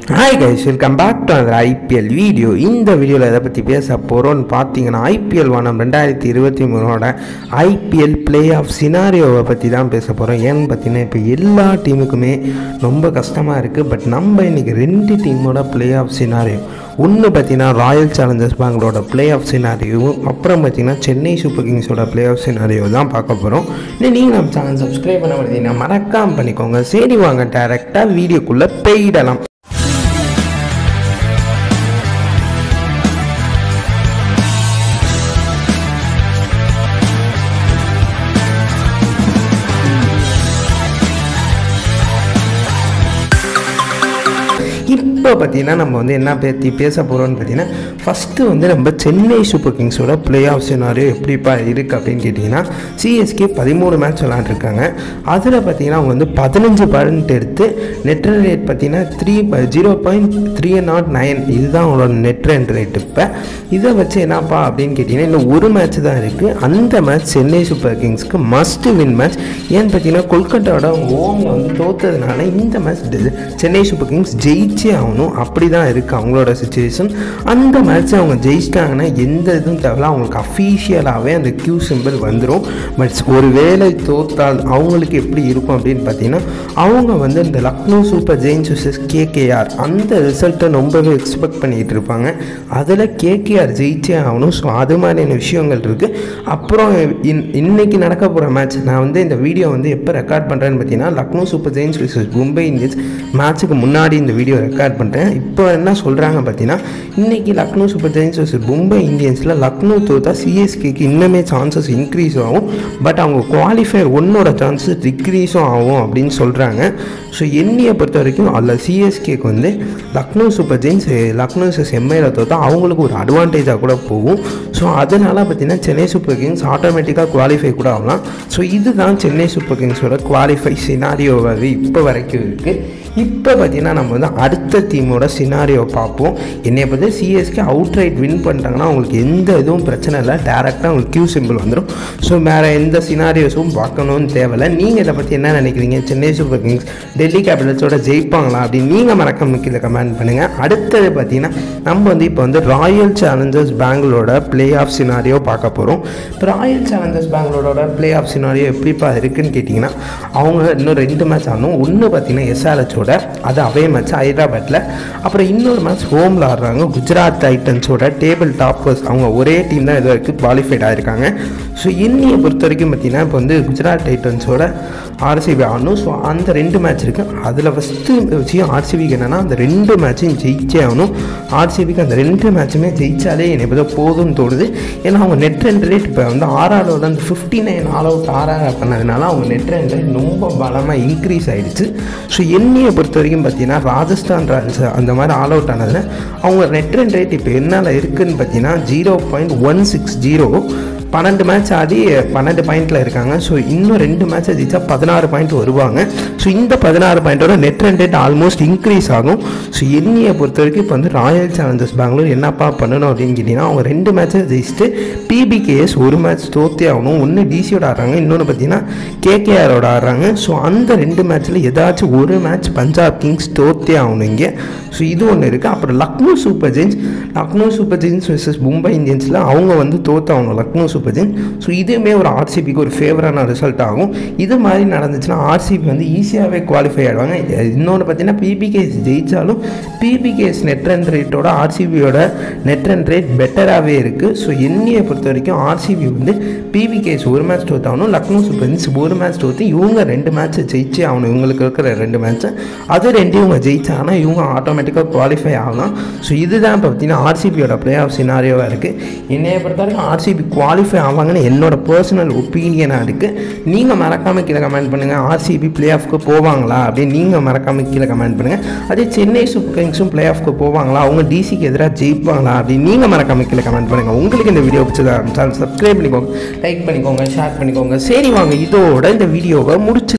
hi guys welcome back to அந்த IPL video இந்த வீடியோவில் எதை பற்றி பேச போகிறோன்னு பார்த்தீங்கன்னா ஐபிஎல் வானம் ரெண்டாயிரத்தி இருபத்தி மூணோட ஐபிஎல் பிளே ஆஃப் சினாரியோவை பற்றி தான் பேச போகிறோம் ஏன்னு பார்த்தீங்கன்னா இப்போ எல்லா டீமுக்குமே ரொம்ப கஷ்டமாக இருக்குது பட் நம்ம இன்றைக்கி ரெண்டு டீமோட பிளே ஆஃப் சினாரியோ ஒன்று பார்த்தீங்கன்னா ராயல் சேலஞ்சர்ஸ் பேங்களோட பிளே ஆஃப் சினாரியோவும் அப்புறம் பார்த்தீங்கன்னா சென்னை சூப்பர் கிங்ஸோட பிளே ஆஃப் சினாரியோ தான் பார்க்க போகிறோம் இன்னும் நீங்கள் நம்ம சேனல் சப்ஸ்கிரைப் பண்ண மாட்டீங்கன்னா மறக்காமல் பண்ணிக்கோங்க சரி வாங்க டேரெக்டாக வீடியோக்குள்ளே போயிடலாம் இப்போ பார்த்தீங்கன்னா நம்ம வந்து என்ன பற்றி பேச போகிறோம்னு பார்த்தீங்கன்னா ஃபஸ்ட்டு வந்து நம்ம சென்னை சூப்பர் கிங்ஸோட பிளே ஆஃப் சினாரியோ எப்படிப்பா இருக்குது அப்படின்னு கேட்டிங்கன்னா சிஎஸ்கே பதிமூணு மேட்ச் விளாண்டுருக்காங்க அதில் பார்த்தீங்கன்னா அவங்க வந்து பதினஞ்சு பாயிண்ட் எடுத்து நெட் ரன் ரேட் பார்த்தீங்கன்னா three zero point three nought nine இதுதான் அவங்களோட நெட் ரன் ரேட் இப்போ இதை வச்சு என்னப்பா அப்படின்னு கேட்டிங்கன்னா இன்னும் ஒரு மேட்ச் தான் இருக்குது அந்த மேட்ச் சென்னை சூப்பர் கிங்ஸ்க்கு மஸ்ட் வின் மேட்ச் ஏன்னு பார்த்தீங்கன்னா கொல்கட்டாவோட ஓமில் வந்து தோத்ததுனால இந்த மேட்ச் சென்னை சூப்பர் கிங்ஸ் ஜெயிச்சே ஆகணும் அப்படி தான் இருக்குது அவங்களோட சுச்சுவேஷன் அந்த மேட்ச்சை அவங்க ஜெயிச்சிட்டாங்கன்னா எந்த இதுவும் தேவையில்ல அவங்களுக்கு அஃபீஷியலாகவே அந்த கியூ சிம்பிள் வந்துடும் பட் ஒரு வேளை தோத்தால் அவங்களுக்கு எப்படி இருக்கும் அப்படின்னு பார்த்தீங்கன்னா அவங்க வந்து இந்த Lucknow super giants versus KKR அந்த ரிசல்ட்டை ரொம்பவே எக்ஸ்பெக்ட் பண்ணிகிட்டு இருப்பாங்க அதில் கேகேஆர் ஜெயிச்சே ஆகணும் ஸோ அது மாதிரியான விஷயங்கள் இருக்குது அப்புறம் இன் இன்னைக்கு நடக்க போகிற மேட்ச் நான் வந்து இந்த வீடியோ வந்து எப்போ ரெக்கார்ட் பண்ணுறேன்னு பார்த்தீங்கன்னா Lucknow super giants versus Mumbai Indians மேட்ச்சுக்கு முன்னாடி இந்த வீடியோ ரெக்கார்ட் பண்ணுறேன் இப்போ என்ன சொல்கிறாங்க பார்த்தீங்கன்னா இன்றைக்கி Lucknow super giants versus Mumbai இந்தியன்ஸில் லக்னோ தோத்தா சிஎஸ்கேக்கு இன்னுமே சான்சஸ் இன்க்ரீஸ் ஆகும் பட் அவங்க குவாலிஃபயர் ஒன்னோட சான்சஸ் டிக்ரீஸும் ஆகும் அப்படின்னு சொல்கிறாங்க ஸோ என்னையை பொறுத்த வரைக்கும் அதில் சிஎஸ்கேக்கு வந்து Lucknow super giants Lucknow versus எம்ஐயில் தோத்தா அவங்களுக்கு ஒரு அட்வான்டேஜாக கூட போகும் ஸோ அதனால் பார்த்தீங்கன்னா சென்னை சூப்பர் கிங்ஸ் ஆட்டோமேட்டிக்காக குவாலிஃபை கூட ஆகலாம் ஸோ இதுதான் சென்னை சூப்பர் கிங்ஸோட குவாலிஃபை சினாரியோவாக இப்போ வரைக்கும் இருக்குது இப்போ பார்த்தீங்கன்னா நம்ம வந்து அடுத்த டீமோட சினாரியோ பார்ப்போம் என்னைய பற்றி சிஎஸ்கே அவுட் ரைட் வின் பண்ணிட்டாங்கன்னா அவங்களுக்கு எந்த இதுவும் பிரச்சனை இல்லை டேரெக்டாக அவங்களுக்கு கியூ சிம்பிள் வந்துடும் ஸோ வேறு எந்த சினாரியோஸும் பார்க்கணும்னு தேவையில்லை நீங்கள் இதை பற்றி என்ன நினைக்கிறீங்க சென்னை சூப்பர் கிங்ஸ் டெல்லி கேபிட்டல்ஸோட ஜெயிப்பாங்களா அப்படின்னு நீங்கள் மறக்காம கீழே கமெண்ட் பண்ணுங்கள் அடுத்தது பார்த்தீங்கன்னா நம்ம வந்து இப்போ வந்து ராயல் சேலஞ்சர்ஸ் பெங்களோட பிளே ஆஃப் சினாரியோ பார்க்க போகிறோம் இப்போ ராயல் சேலஞ்சர்ஸ் பெங்களோட பிளே ஆஃப் சினாரியோ எப்படிப்பா இருக்குன்னு கேட்டிங்கன்னா அவங்க இன்னும் ரெண்டு மேட்ச் ஆடணும் ஒன்று பார்த்தீங்கன்னா எஸ்ஆர்ஹெச்சோட அது அவே மேட்ச் ஹைதராபாத்தில் அப்புறம் இன்னொரு மேட்ச் ஹோமில் ஆடுறாங்க குஜராத் டைட்டன்ஸோட டேபிள் டாப்பர்ஸ் அவங்க ஒரே டீம் தான் இது வரைக்கும் குவாலிஃபைட் ஆகிருக்காங்க ஸோ இன்னியை பொறுத்த வரைக்கும் பார்த்தீங்கன்னா இப்போ வந்து குஜராத் டைட்டன்ஸோட ஆர்சிபி ஆடணும் ஸோ அந்த ரெண்டு மேட்ச் இருக்குது அதில் ஃபஸ்ட்டு விஷயம் ஆர்சிபிக்கு என்னென்னா அந்த ரெண்டு மேட்சையும் ஜெயிச்சே ஆகணும் ஆர்சிபிக்கு அந்த ரெண்டு மேட்சுமே ஜெயிச்சாலே எனக்கு ஏதோ போதும்னு தோணுது ஏன்னா அவங்க நெட் ரன் ரேட் இப்போ வந்து ஆர்ஆரோட அந்த fifty nine all out RR பண்ணதுனால அவங்க நெட் ரன் ரேட் ரொம்ப பலமாக இன்க்ரீஸ் ஆகிடுச்சு ஸோ என்னையை பொறுத்த வரைக்கும் பார்த்தீங்கன்னா ராஜஸ்தான் ராயல்ஸ் அந்த மாதிரி ஆல் அவுட் ஆனதில் அவங்க நெட் ரன் ரேட் இப்போ என்னால் இருக்குதுன்னு பார்த்தீங்கன்னா zero point one six zero பன்னெண்டு மேட்ச் ஆடி பன்னெண்டு பாயிண்டில் இருக்காங்க ஸோ இன்னும் ரெண்டு மேட்ச்சை ஜெயிச்சா பதினாறு பாயிண்ட் வருவாங்க ஸோ இந்த பதினாறு பாயிண்டோட net run rate almost increase ஆகும் ஸோ என்னையை பொறுத்த வரைக்கும் இப்போ வந்து ராயல் சேலஞ்சர்ஸ் பெங்களூர் என்னப்பா பண்ணணும் அப்படின்னு கேட்டிங்கன்னா அவங்க ரெண்டு மேட்ச்சை ஜெயிச்சுட்டு பிபிகேஎஸ் ஒரு மேட்ச் தோத்தே ஆகணும் ஒன்று டிசியோட ஆடுறாங்க இன்னொன்று பார்த்தீங்கன்னா கேகேஆரோட ஆடுறாங்க ஸோ அந்த ரெண்டு மேட்ச்சில் ஏதாச்சும் ஒரு மேட்ச் பஞ்சாப் கிங்ஸ் தோத்தே ஆகணும் இங்கே ஸோ இது ஒன்று இருக்குது அப்புறம் Lucknow super giants Lucknow super giants versus Mumbai இந்தியன்ஸில் அவங்க வந்து தோத்தாகணும் லக்னோ சூப்பர் ஜெயின்ஸ் ஸோ இதுவுமே ஒரு ஆர்சிபிக்கு ஒரு ஃபேவரான ரிசல்ட் ஆகும் இது மாதிரி நடந்துச்சுன்னா ஆர்சிபி வந்து ஈஸியாகவே குவாலிஃபை ஆகிடுவாங்க இன்னொன்று பார்த்தீங்கன்னா பிபிகேஎஸ் ஜெயித்தாலும் பிபிகேஎஸ் நெட் ரன் ரேட்டோட ஆர்சிபியோட நெட் ரன் ரேட் பெட்டராகவே இருக்குது ஸோ என்னையை பொறுத்த வரைக்கும் ஆர்சிபி வந்து பிபிகேஎஸ் ஒரு மேட்ச் தோத்தாகணும் லக்னோ சூப்பர் ஜெயின்ஸ் ஒரு மேட்ச் தோற்று இவங்க ரெண்டு மேட்ச்சை ஜெயிச்சே ஆகணும் இவங்களுக்கு இருக்கிற ரெண்டு மேட்ச்சை அது ரெண்டு இவங்க ஜெயிச்சாங்கன்னா இவங்க ஆட்டோமேட்டிக்காக குவாலிஃபை ஆகலாம் ஸோ இதுதான் இப்போ பார்த்தீங்கன்னா ஆர்சிபியோட பிளே ஆஃப் சினாரியோவாக இருக்குது என்னையை பொறுத்த வரைக்கும் ஆர்சிபி குவாலிஃபை ஆவாங்கன்னு என்னோட பர்சனல் ஒப்பீனியனாக இருக்குது நீங்கள் மறக்காமல் கீழே கமெண்ட் பண்ணுங்கள் ஆர்சிபி பிளே ஆஃப்க்கு போவாங்களா அப்படின்னு நீங்கள் மறக்காமல் கீழே கமெண்ட் பண்ணுங்கள் அதே சென்னை சூப்பர் கிங்ஸும் பிளே ஆஃப்க்கு போவாங்களா அவங்க டிசிக்கு எதிராக ஜெயிப்பாங்களா அப்படின்னு நீங்கள் மறக்காமல் கீழே கமெண்ட் பண்ணுங்கள் உங்களுக்கு இந்த வீடியோ பிடிச்சதா சேனல் சப்ஸ்கிரைப் பண்ணிக்கோங்க லைக் பண்ணிக்கோங்க ஷேர் பண்ணிக்கோங்க சரி வாங்க இதோட இந்த வீடியோவை முடிச்சு